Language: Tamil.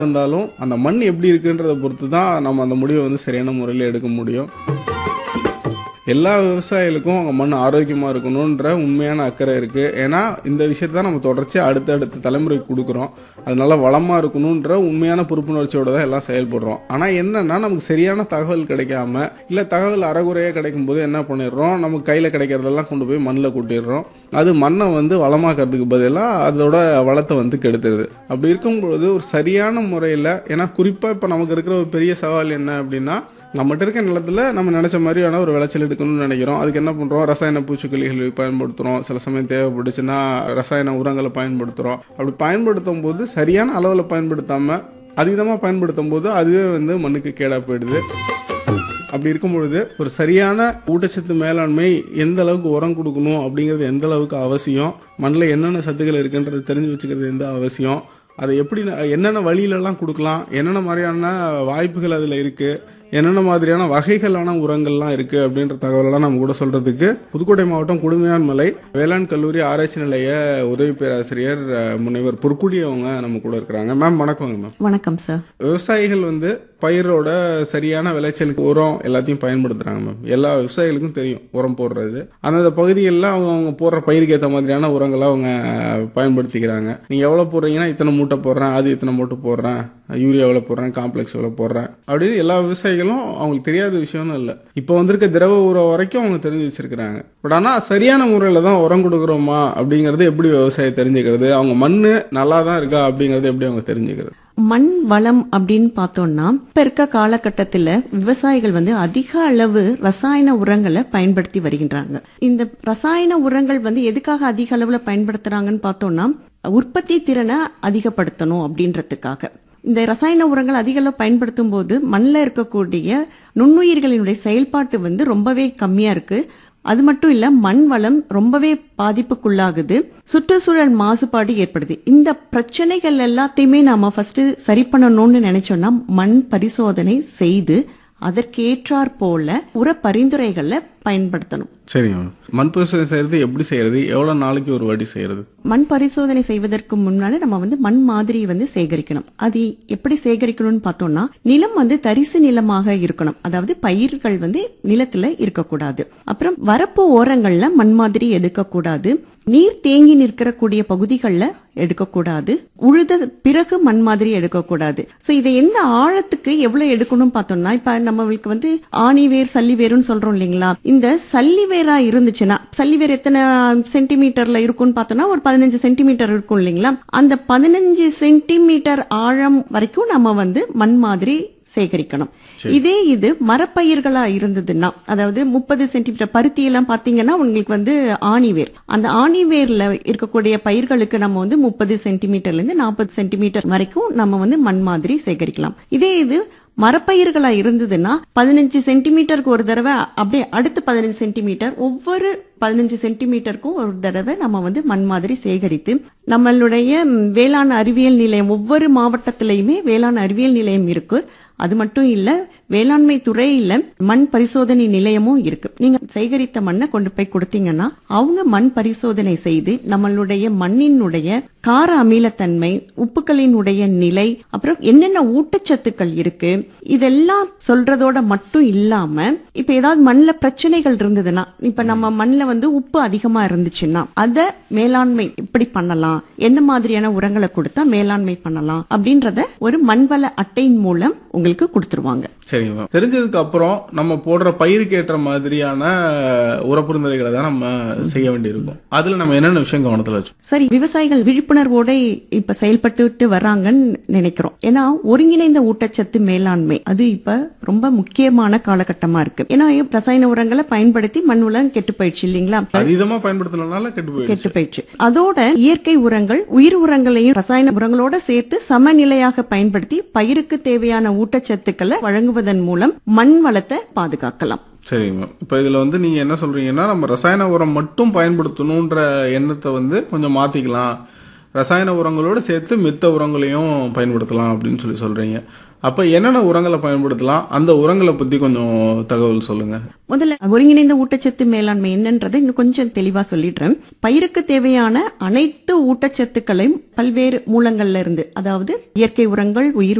இருந்தாலும் அந்த மண் எப்படி இருக்குன்றதை பொறுத்து தான் நம்ம அந்த முடிவை வந்து சரியான முறையில் எடுக்க முடியும் எல்லா விவசாயிகளுக்கும் அவங்க மண் ஆரோக்கியமாக இருக்கணுன்ற உண்மையான அக்கறை இருக்குது ஏன்னா இந்த விஷயத்தை தான் நம்ம தொடர்ச்சியாக அடுத்த அடுத்த தலைமுறைக்கு கொடுக்குறோம் அதனால வளமாக இருக்கணுன்ற உண்மையான பொறுப்புணர்ச்சியோட தான் எல்லாம் செயல்படுறோம் ஆனால் என்னன்னா நமக்கு சரியான தகவல் கிடைக்காம இல்லை தகவல் அறகுறையாக கிடைக்கும் போது என்ன பண்ணிடுறோம் நமக்கு கையில் கிடைக்கிறதெல்லாம் கொண்டு போய் மண்ணில் கொட்டிடுறோம் அது மண்ணை வந்து வளமாக்கிறதுக்கு பதிலாக அதோட வளத்தை வந்து கெடுத்துருது அப்படி இருக்கும்பொழுது ஒரு சரியான முறையில் ஏன்னா குறிப்பாக இப்போ நமக்கு இருக்கிற ஒரு பெரிய சவால் என்ன அப்படின்னா நம்மகிட்ட இருக்க நிலத்துல நம்ம நினைச்ச மாதிரியான ஒரு விளைச்சல் எடுக்கணும்னு நினைக்கிறோம் அதுக்கு என்ன பண்றோம் ரசாயன பூச்சிக்கொல்லிகள் பயன்படுத்துறோம் சில சமயம் தேவைப்பட்டுச்சுன்னா ரசாயன உரங்களை பயன்படுத்துறோம் அப்படி பயன்படுத்தும் போது சரியான அளவில் பயன்படுத்தாம அதிகமாக பயன்படுத்தும் போது அதுவே வந்து மண்ணுக்கு கேடா போயிடுது அப்படி இருக்கும் பொழுது ஒரு சரியான ஊட்டச்சத்து மேலாண்மை எந்த அளவுக்கு உரம் கொடுக்கணும் அப்படிங்கிறது எந்த அளவுக்கு அவசியம் மண்ணில் என்னென்ன சத்துக்கள் இருக்குன்றது தெரிஞ்சு வச்சுக்கிறது எந்த அவசியம் அதை எப்படி ந- என்னென்ன வழியிலலாம் கொடுக்கலாம் என்னென்ன மாதிரியான வாய்ப்புகள் அதில் இருக்குது என்னென்ன மாதிரியான வகைகளான உரங்கள்லாம் இருக்குது அப்படின்ற தகவலெல்லாம் நம்ம கூட சொல்கிறதுக்கு புதுக்கோட்டை மாவட்டம் குடுமையான் மலை வேளாண் கல்லூரி ஆராய்ச்சி நிலைய உதவி பேராசிரியர் அஹ், முனைவர் பொற்குடி அவங்க நம்ம கூட இருக்கிறாங்க மேம் வணக்கங்க மேம் வணக்கம் சார் விவசாயிகள் வந்து பயிரோட சரியான விளைச்சலுக்கு உரம் எல்லாத்தையும் பயன்படுத்துறாங்க மேம் எல்லா விவசாயிகளுக்கும் தெரியும் உரம் போடுறது அந்தந்த பகுதிகளில் அவங்க அவங்க போடுற பயிருக்கு ஏற்ற மாதிரியான உரங்களை அவங்க பயன்படுத்திக்கிறாங்க நீங்கள் எவ்வளோ போடுறீங்கன்னா இத்தனை மூட்டை போடுறேன் அது இத்தனை மூட்டை போடுறேன் யூரியா எவ்வளோ போடுறேன் காம்ப்ளெக்ஸ் எவ்வளோ போடுறேன் அப்படின்னு எல்லா விவசாயிகளும் அவங்களுக்கு தெரியாத விஷயம்னு இல்லை இப்போ வந்திருக்க திரவ உரம் வரைக்கும் அவங்க தெரிஞ்சு வச்சிருக்கிறாங்க பட் ஆனால் சரியான முறையில் தான் உரம் கொடுக்குறோமா அப்படிங்கிறது எப்படி விவசாயி தெரிஞ்சுக்கிறது அவங்க மண் நல்லா தான் இருக்கா அப்படிங்கிறது எப்படி அவங்க தெரிஞ்சுக்கிறது மண் வளம் அப்படின்னு பார்த்தோம்னா இப்ப இருக்க காலகட்டத்துல விவசாயிகள் வந்து அதிக அளவு ரசாயன உரங்களை பயன்படுத்தி வருகின்றாங்க இந்த ரசாயன உரங்கள் வந்து எதுக்காக அதிக அளவுல பயன்படுத்துறாங்கன்னு பார்த்தோம்னா உற்பத்தி திறனை அதிகப்படுத்தணும் அப்படின்றதுக்காக இந்த ரசாயன உரங்கள் அதிக அளவு பயன்படுத்தும் போது மண்ணில் இருக்கக்கூடிய நுண்ணுயிர்களினுடைய செயல்பாட்டு வந்து ரொம்பவே கம்மியா இருக்கு அது மட்டும் இல்ல மண் வளம் ரொம்பவே பாதிப்புக்குள்ளாகுது சுற்றுச்சூழல் மாசுபாடு ஏற்படுது இந்த பிரச்சனைகள் எல்லாத்தையுமே நாம ஃபர்ஸ்ட் சரி பண்ணணும்னு நினைச்சோம்னா மண் பரிசோதனை செய்து அதற்கேற்றாற் போல உர பரிந்துரைகளை பயன்படுத்தணும் சரிங்க மேம் மண் பரிசோதனை செய்யறது எப்படி செய்யறது எவ்வளோ நாளைக்கு ஒரு வாட்டி செய்யறது மண் பரிசோதனை செய்வதற்கு முன்னாடி நம்ம வந்து மண் மாதிரியை வந்து சேகரிக்கணும் அது எப்படி சேகரிக்கணும்னு பார்த்தோம்னா நிலம் வந்து தரிசு நிலமாக இருக்கணும் அதாவது பயிர்கள் வந்து நிலத்துல இருக்கக்கூடாது அப்புறம் வரப்பு ஓரங்கள்ல மண் மாதிரி எடுக்கக்கூடாது நீர் தேங்கி நிற்கக்கூடிய பகுதிகளில் எடுக்கக்கூடாது உழுத பிறகு மண் மாதிரி எடுக்கக்கூடாது ஸோ இதை எந்த ஆழத்துக்கு எவ்வளவு எடுக்கணும்னு பார்த்தோம்னா இப்ப நம்மளுக்கு வந்து ஆணி வேர் சல்லி வேர்னு சொல்றோம் இல்லைங்களா இந்த சல்லி வேரா இருந்துச்சுன்னா சல்லி வேர் எத்தனை சென்டிமீட்டர்ல இருக்கும்னு பார்த்தோம்னா ஒரு பதினஞ்சு சென்டிமீட்டர் இருக்கும் இல்லைங்களா அந்த பதினஞ்சு சென்டிமீட்டர் ஆழம் வரைக்கும் நம்ம வந்து மண் மாதிரி சேகரிக்கணும் இதே இது மரப்பயிர்களா இருந்ததுன்னா அதாவது முப்பது சென்டிமீட்டர் பருத்தி எல்லாம் பாத்தீங்கன்னா உங்களுக்கு வந்து ஆணிவேர் அந்த ஆணிவேர்ல இருக்கக்கூடிய பயிர்களுக்கு நம்ம வந்து முப்பது சென்டிமீட்டர்ல இருந்து நாற்பது சென்டிமீட்டர் வரைக்கும் நம்ம வந்து மண் மாதிரி சேகரிக்கலாம் இதே இது மரப்பயிர்களா இருந்ததுன்னா பதினஞ்சு சென்டிமீட்டருக்கு ஒரு தடவை அப்படியே அடுத்து பதினஞ்சு சென்டிமீட்டர் ஒவ்வொரு பதினஞ்சு சென்டிமீட்டருக்கும் ஒரு தடவை நம்ம வந்து மண் மாதிரி சேகரித்து நம்மளுடைய ம், வேளாண் அறிவியல் நிலையம் ஒவ்வொரு மாவட்டத்திலையுமே வேளாண் அறிவியல் நிலையம் இருக்கு அது மட்டும் இல்ல வேளாண்மை துறையில மண் பரிசோதனை நிலையமும் இருக்கு நீங்க சேகரித்த மண்ணை கொண்டு போய் கொடுத்தீங்கன்னா அவங்க மண் பரிசோதனை செய்து நம்மளுடைய மண்ணினுடைய கார அமிலத்தன்மை உப்புக்களினுடைய நிலை அப்புறம் என்னென்ன ஊட்டச்சத்துக்கள் இருக்கு இதெல்லாம் சொல்றதோட மட்டும் இல்லாம இப்ப ஏதாவது மண்ணில் பிரச்சனைகள் இருந்ததுன்னா இப்ப நம்ம மண்ணில் வந்து உப்பு அதிகமா இருந்துச்சுன்னா அத மேலாண்மை எப்படி பண்ணலாம் என்ன மாதிரியான உரங்களை கொடுத்தா மேலாண்மை பண்ணலாம் அப்படின்றத ஒரு மண்வள அட்டையின் மூலம் உங்களுக்கு கொடுத்துருவாங்க சரிங்க மேம் தெரிஞ்சதுக்கு அப்புறம் நம்ம போடுற பயிருக்கு ஏற்ற மாதிரியான உரப்பரிந்துரைகளை தான் நம்ம செய்ய வேண்டியிருக்கும் அதுல நம்ம என்னென்ன விஷயம் கவனத்தில் வச்சோம் சரி விவசாயிகள் விழிப்புணர்வோட இப்ப செயல்பட்டுட்டு வர்றாங்கன்னு நினைக்கிறோம் ஏன்னா ஒருங்கிணைந்த ஊட்டச்சத்து மேலாண்மை அது இப்ப ரொம்ப முக்கியமான காலகட்டமா இருக்கு ஏன்னா ரசாயன உரங்களை பயன்படுத்தி மண் உலம் கெட்டு போயிடுச்சு இல்லைங்களா அதீதமா பயன்படுத்தினால கெட்டு போயிடுச்சு கெட்டு போயிடுச்சு அதோட இயற்கை உரங்கள் உயிர் உரங்களையும் ரசாயன உரங்களோட சேர்த்து சமநிலையாக பயன்படுத்தி பயிருக்கு தேவையான ஊட்டச்சத்துக்களை வழங்குவதன் மூலம் மண் வளத்தை பாதுகாக்கலாம் சரிங்க மேம் இப்போ இதுல வந்து நீங்க என்ன சொல்றீங்கன்னா நம்ம ரசாயன உரம் மட்டும் பயன்படுத்தணுன்ற எண்ணத்தை வந்து கொஞ்சம் மாத்திக்கலாம் ரசாயன உரங்களோடு சேர்த்து மித்த உரங்களையும் பயன்படுத்தலாம் அப்படின்னு சொல்லி சொல்றீங்க அப்ப என்னென்ன உரங்களை பயன்படுத்தலாம் அந்த உரங்களை பத்தி கொஞ்சம் தகவல் சொல்லுங்க முதல்ல ஒருங்கிணைந்த ஊட்டச்சத்து மேலாண்மை என்னன்றதை இன்னும் கொஞ்சம் தெளிவா சொல்லிடுறேன் பயிருக்கு தேவையான அனைத்து ஊட்டச்சத்துக்களையும் பல்வேறு மூலங்கள்ல இருந்து அதாவது இயற்கை உரங்கள் உயிர்